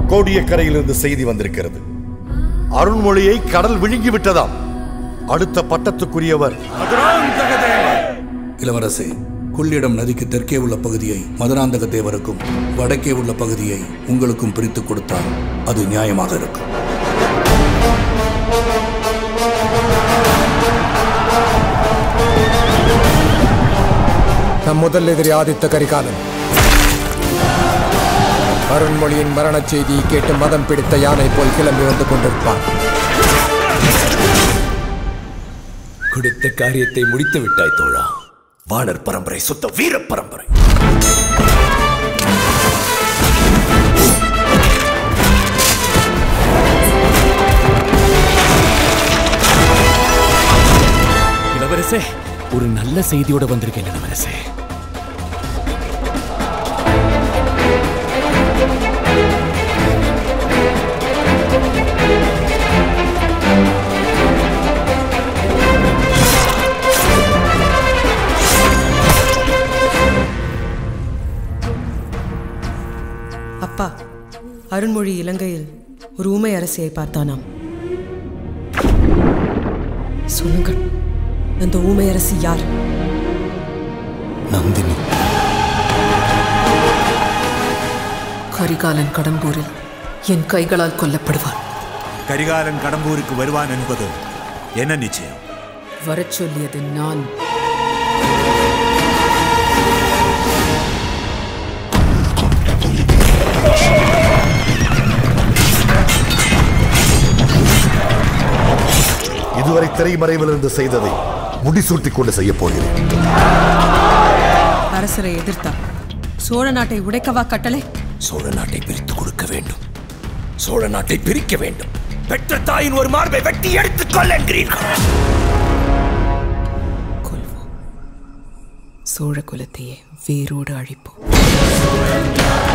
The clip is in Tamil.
கோடியக்கரையிலிருந்து செய்தி வந்திருக்கிறது அருண்மொழியை கடல் விழுங்கி விட்டதாம் அடுத்த பட்டத்துக்குரியவர் இளவரசே கொள்ளிடம் நதிக்கு தெற்கே உள்ள பகுதியை மதுராந்தக தேவருக்கும் வடக்கே உள்ள பகுதியை உங்களுக்கும் பிரித்து கொடுத்தால் அது நியாயமாக இருக்கும் நம் முதல் எதிரி ஆதித்த கரிகாலன் அருண்மொழியின் மரணச் செய்தியை கேட்டு மதம் பிடித்த யானை போல் கிளம்பி வந்து கொண்டிருப்பான் கொடுத்த காரியத்தை முடித்து விட்டாய் தோழா வானர் பரம்பரை சுத்த வீர பரம்பரை இளவரசே ஒரு நல்ல செய்தியோட வந்திருக்கேன் இளவரசே அப்பா அருண்மொழி இலங்கையில் ஒரு ஊமை அரசியை பார்த்தானாம் சொல்லுங்கள் அந்த ஊமை அரசி யார் நந்தினி கரிகாலன் கடம்பூரில் என் கைகளால் கொல்லப்படுவான் கரிகாலன் கடம்பூருக்கு வருவான் என்பது என்ன நிச்சயம் வரச் சொல்லியது நான் இதுவரை திரைமறைவிலிருந்து செய்ததை முடிசூட்டிக் கொண்டு செய்யப் போகிறேன் அரசரை எதிர்த்தார் சோழ நாட்டை உடைக்கவா கட்டளை சோழ நாட்டை பிரித்து கொடுக்க வேண்டும் சோழ நாட்டை பிரிக்க வேண்டும் பெற்ற தாயின் ஒரு மார்பை வெட்டி எடுத்துக் கொள்ள என்கிறீர்கள் கொல்வோம் சோழ குலத்தையே வேரோடு அழிப்போம்